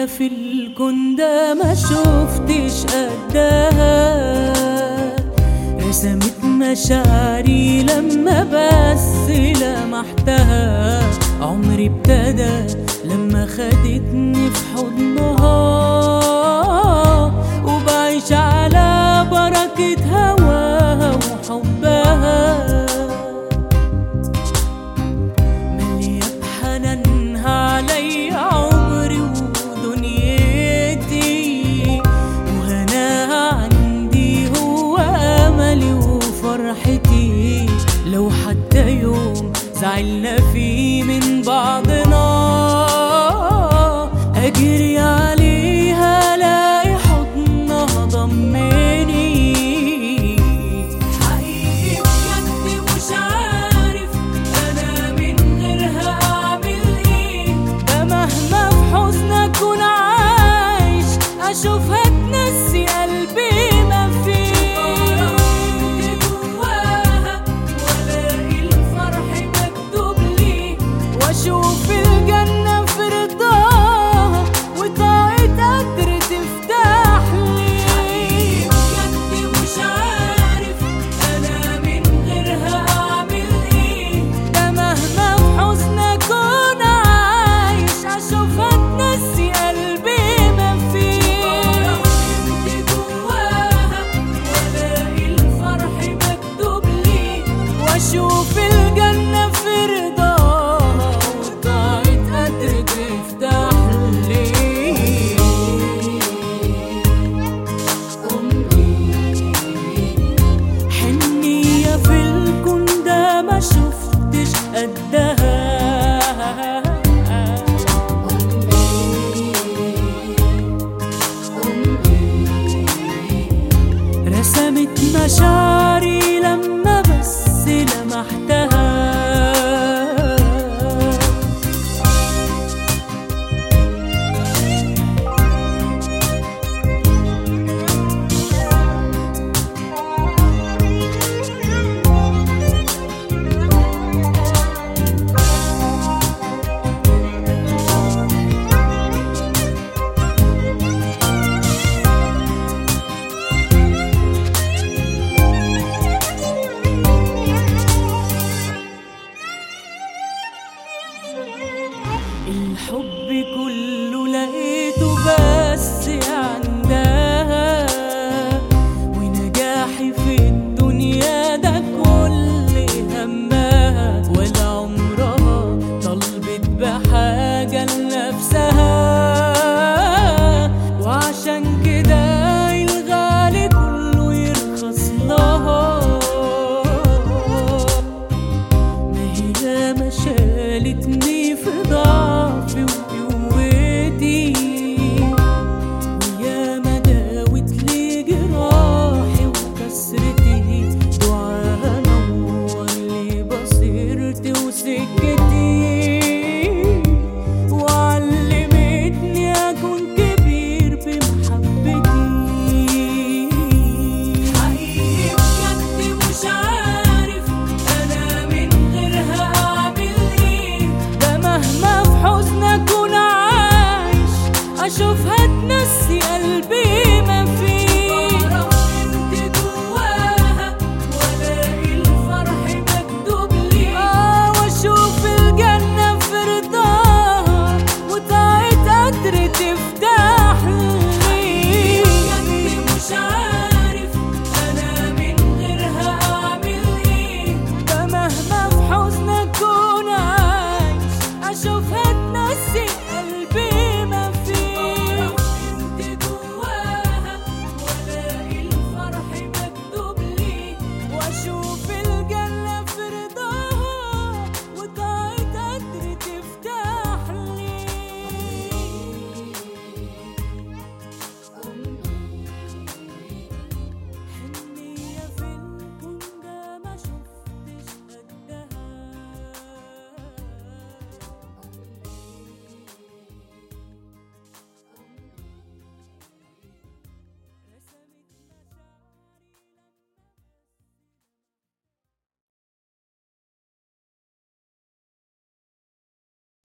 حنية في الكون ده ما شفتش قدها رسمت مشاعري لما بس لمحتها عمري ابتدى لما خدتني في حضنها وبعيش على بركة هواها وحبها مليا بحنانها علي عمري ودنيتي وهناها عندي هو املي وفرحتي لو حتى يوم زعلنا فيه من بعضنا اجري عليها الاقي حضنها ضمني حقيقي بجد مش عارف انا من غيرها اعمل ايه ده مهما في حزن اكون عايش اشوفها تنسي قلبي ما فيه جواها والاقي الفرح مكتوب لي واشوف الجنه في رضاها وطاقة قدر تفتح لي بجد مش عارف انا من غيرها اعمل ايه ده مهما في حزن اكون عايش اشوفها تنسي قلبي ما فيه جواها والاقي الفرح مكتوب لي واشوف الجنة في رضاها وطاقة قدر تفتح لي حنية في الكون ده ما شفتش قدها رسمت مشاعري لما بس لمحتها الحب كله لقيته بس